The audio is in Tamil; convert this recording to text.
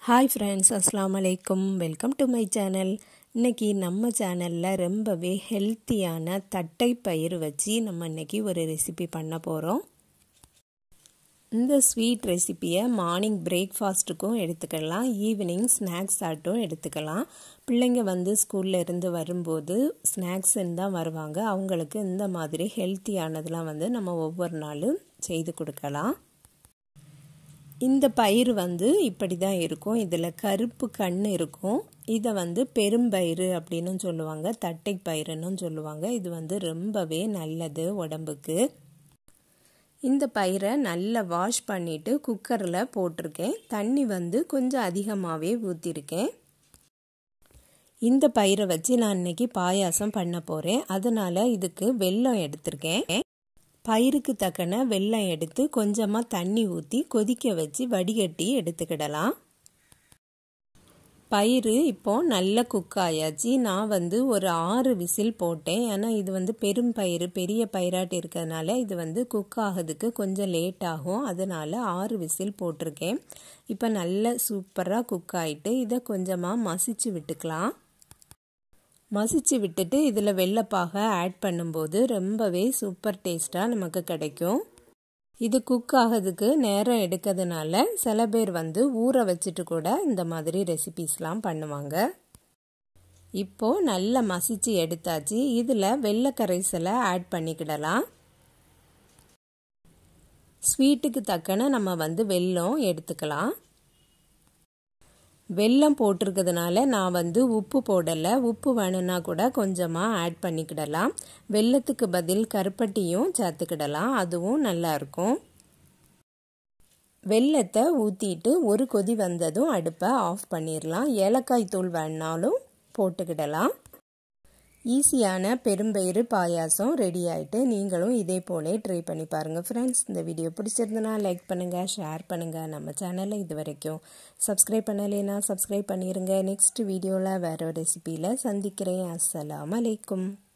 ஹாய் ஃப்ரெண்ட்ஸ் அஸ்லாம் வலைக்கும் வெல்கம் டு மை சேனல் இன்றைக்கி நம்ம சேனலில் ரொம்பவே ஹெல்த்தியான தட்டை பயிர் வச்சு நம்ம இன்றைக்கி ஒரு ரெசிபி பண்ண போகிறோம் இந்த ஸ்வீட் ரெசிப்பியை மார்னிங் பிரேக்ஃபாஸ்ட்டுக்கும் எடுத்துக்கலாம் ஈவினிங் ஸ்நாக்ஸ் ஆட்டும் எடுத்துக்கலாம் பிள்ளைங்க வந்து ஸ்கூலில் இருந்து வரும்போது ஸ்நாக்ஸ்ன்னு தான் வருவாங்க அவங்களுக்கு இந்த மாதிரி ஹெல்த்தியானதெலாம் வந்து நம்ம ஒவ்வொரு நாளும் செய்து கொடுக்கலாம் இந்த பயிர் வந்து இப்படி தான் இருக்கும் இதில் கருப்பு கண் இருக்கும் இதை வந்து பெரும்பயிறு அப்படின்னு சொல்லுவாங்க தட்டை பயிருன்னு சொல்லுவாங்க இது வந்து ரொம்பவே நல்லது உடம்புக்கு இந்த பயிரை நல்லா வாஷ் பண்ணிவிட்டு குக்கரில் போட்டிருக்கேன் தண்ணி வந்து கொஞ்சம் அதிகமாகவே ஊற்றிருக்கேன் இந்த பயிரை வச்சு நான் இன்னைக்கு பாயாசம் பண்ண போகிறேன் அதனால் இதுக்கு வெல்லம் எடுத்திருக்கேன் பயிருக்கு தக்கன வெல்லம் எடுத்து கொஞ்சமாக தண்ணி ஊற்றி கொதிக்க வச்சு வடிகட்டி எடுத்துக்கிடலாம் பயிறு இப்போ நல்ல குக் ஆயாச்சு நான் வந்து ஒரு ஆறு விசில் போட்டேன் ஏன்னா இது வந்து பெரும் பயிறு பெரிய பயிராட்டு இருக்கிறதுனால இது வந்து குக் ஆகிறதுக்கு கொஞ்சம் லேட் ஆகும் அதனால் ஆறு விசில் போட்டிருக்கேன் இப்போ நல்ல சூப்பராக குக் ஆகிட்டு இதை கொஞ்சமாக மசிச்சு விட்டுக்கலாம் மசிச்சு விட்டுட்டு இதில் வெள்ளைப்பாக ஆட் பண்ணும்போது ரொம்பவே சூப்பர் டேஸ்ட்டாக நமக்கு கிடைக்கும் இது குக் ஆகிறதுக்கு நேரம் எடுக்கிறதுனால சில பேர் வந்து ஊற வச்சுட்டு கூட இந்த மாதிரி ரெசிபீஸ்லாம் பண்ணுவாங்க இப்போது நல்லா மசிச்சு எடுத்தாச்சு இதில் வெள்ளை கரைசலை ஆட் பண்ணிக்கிடலாம் ஸ்வீட்டுக்கு தக்கன நம்ம வந்து வெல்லம் எடுத்துக்கலாம் வெல்லம் போட்டிருக்கிறதுனால நான் வந்து உப்பு போடலை உப்பு வேணும்னா கூட கொஞ்சமாக ஆட் பண்ணிக்கிடலாம் வெல்லத்துக்கு பதில் கருப்பட்டியும் சேர்த்துக்கிடலாம் அதுவும் நல்லாயிருக்கும் வெல்லத்தை ஊற்றிட்டு ஒரு கொதி வந்ததும் அடுப்பை ஆஃப் பண்ணிடலாம் ஏலக்காய் தூள் வேணாலும் போட்டுக்கிடலாம் ஈஸியான பெரும்பயிறு பாயாசம் ரெடி ஆகிட்டு நீங்களும் இதே போலே ட்ரை பண்ணி பாருங்கள் ஃப்ரெண்ட்ஸ் இந்த வீடியோ பிடிச்சிருந்தனா லைக் பண்ணுங்கள் ஷேர் பண்ணுங்கள் நம்ம சேனலை இது வரைக்கும் சப்ஸ்கிரைப் பண்ணலைன்னா சப்ஸ்கிரைப் பண்ணிடுங்க நெக்ஸ்ட் வீடியோவில் வேறு ரெசிப்பியில் சந்திக்கிறேன் அஸ்ஸலாம் அலைக்கும்